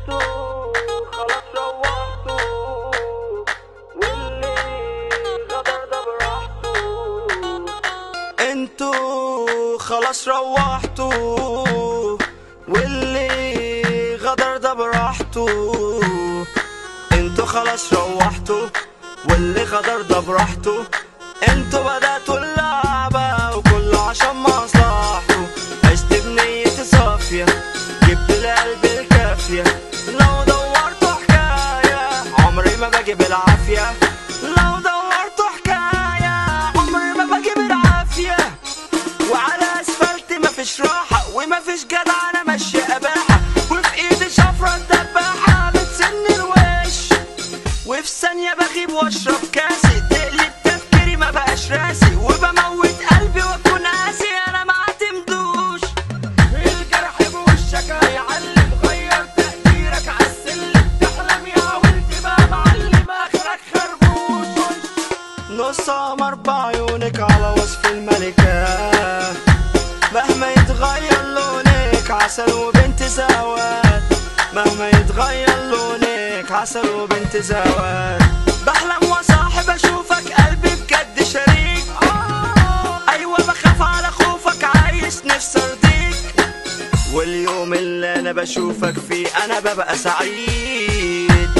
انتوا خلاص روحتوا واللي غدر ده براحته انتوا خلاص روحتوا واللي غدر ده براحته انتوا خلاص روحتوا واللي غدر ده براحته انتوا بدأتوا اللعبة وكله عشان مصلحته عشت بنية صافية جبت القلب الكافية لو دورتوا حكاية عمري ما باجي بالعافية لو دورتوا حكاية عمري ما باجي بالعافية وعلى اسفلت مفيش راحة ومفيش جدع انا ماشية اباحة وفي ايدي شفرة دباحة بتسن الوش وفي ثانية بغيب واشرب كاسي تقلب تفكيري ما بقاش راسي وبموت قلبي واكون قاسي انا ما اعتمدوش الجرح بوشك هيعلم غير تقديرك عالسلم تحلم يا ولد بقى معلم اخرك خربوش نص قمر بعيونك على وصف الملكة مهما يتغير لونك عسل وبنت زواد مهما يتغير لونك عسل وبنت زواد بحلم وصاحب اشوفك قلبي بجد شريك ايوه بخاف على خوفك عايش نفسي ارضيك واليوم اللي انا بشوفك فيه انا ببقى سعيد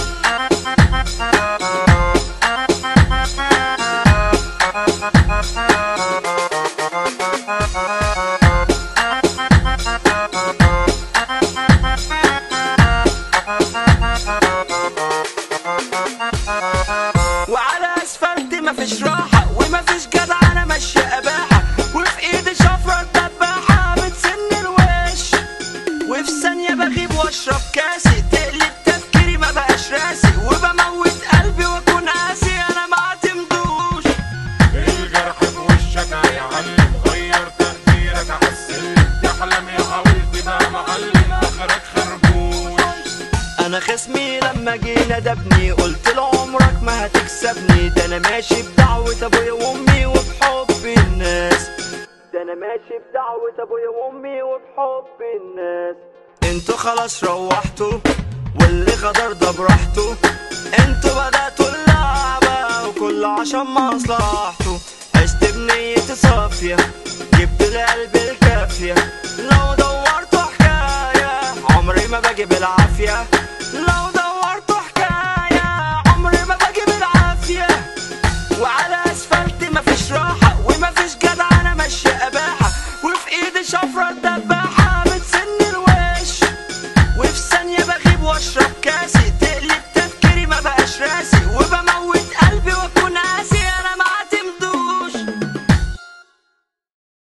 وعلى اسفلت مفيش راحة ومفيش جدع انا ماشية اباحة وفي ايدي شفرة دباحة بتسن الوش وفي ثانية بغيب واشرب كاسي تقلب تفكيري ما بقاش راسي وبموت قلبي واكون قاسي انا ما اعتمدوش الجرح بوشك هيعلم غير تقديرك عالسلم تحلم يا ولد بقى معلم اخرك خربوش انا خصمي لما جه ندبني قلت له عمرك ما هتكسبني ده انا ماشي بدعوة ابويا وامي وبحب الناس ده انا ماشي بدعوة ابويا وامي وبحب الناس انتوا خلاص روحتوا واللي غدر ده براحته انتوا بدأتوا اللعبة وكل عشان مصلحته عشت بنية صافية جبت القلب الكافية لو دورتوا حكاية عمري ما باجي بالعافية لو